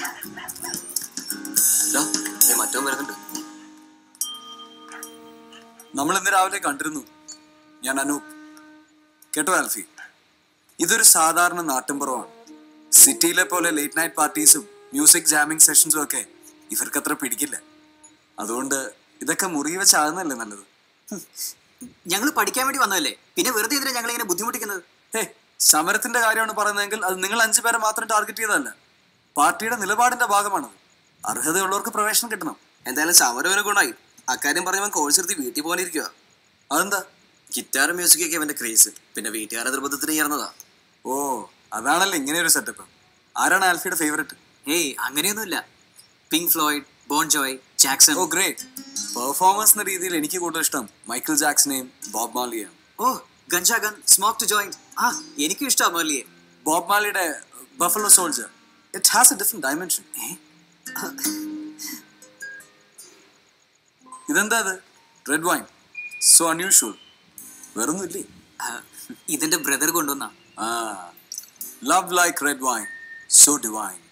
മറ്റോ വരുന്നുണ്ട് നമ്മൾ ഇന്ന് രാവിലെ കണ്ടിരുന്നു ഞാൻ അനൂപ് കേട്ടോ ആൽഫി ഇതൊരു സാധാരണ നാട്ടിൻപുറമാണ് സിറ്റിയിലെ പോലെ ലേറ്റ് നൈറ്റ് പാർട്ടീസും മ്യൂസിക് ജാമിങ് സെഷൻസും ഒക്കെ ഇവർക്ക് അത്ര പിടിക്കില്ല അതുകൊണ്ട് ഇതൊക്കെ മുറി വെച്ചാകുന്നല്ലേ നല്ലത് ഞങ്ങൾ പഠിക്കാൻ വേണ്ടി വന്നതല്ലേ പിന്നെ വെറുതെ എന്തിനാ ഞങ്ങൾ ഇങ്ങനെ ബുദ്ധിമുട്ടിക്കുന്നത് ഹേ സമരത്തിന്റെ കാര്യമാണ് പറയുന്നതെങ്കിൽ അത് നിങ്ങൾ അഞ്ചു പേരെ മാത്രം ടാർഗറ്റ് ചെയ്തതല്ല പാർട്ടിയുടെ നിലപാടിന്റെ ഭാഗമാണത് അർഹതയുള്ളവർക്ക് പ്രവേശനം കിട്ടണം എന്തായാലും സമരവനെ കൊണ്ടായി അക്കാര്യം പറഞ്ഞവൻ കോഴ്സ് എടുത്ത് വീട്ടിൽ പോകാനിരിക്കുക അതെന്താ ഗിറ്റാർ മ്യൂസിക് ഒക്കെ അവന്റെ ക്രേസ് പിന്നെ വീട്ടുകാരുടെ നിർബന്ധത്തിന് ചേർന്നതാ ഓ അതാണല്ലോ ഇങ്ങനെ ഒരു സെറ്റപ്പ് ആരാണ് ആൽഫിയുടെ ഫേവറേറ്റ് ഏയ് അങ്ങനെയൊന്നുമില്ല Pink Floyd Bon Jovi Jackson ഓ ഗ്രേറ്റ് പെർഫോമൻസ് എന്ന രീതിയിൽ എനിക്ക് കൂടുതൽ ഇഷ്ടം മൈക്കിൾ ജാക്സനെയും ബോബ് മാലിയെയും ഓ ganja gun smoke to joint ആ എനിക്കും ഇഷ്ടമാണ് മേർലിയെ ബോബ് മാലിയുടെ Buffalo Soldier it has a different dimension ഇതെന്താ അത് റെഡ് വൈൻ സോ അൺയൂഷ്വൽ വേറൊന്നുമില്ലേ ഇതെന്റെ ബ്രദർ കൊണ്ടുവന്നാ ആ love like red wine so divine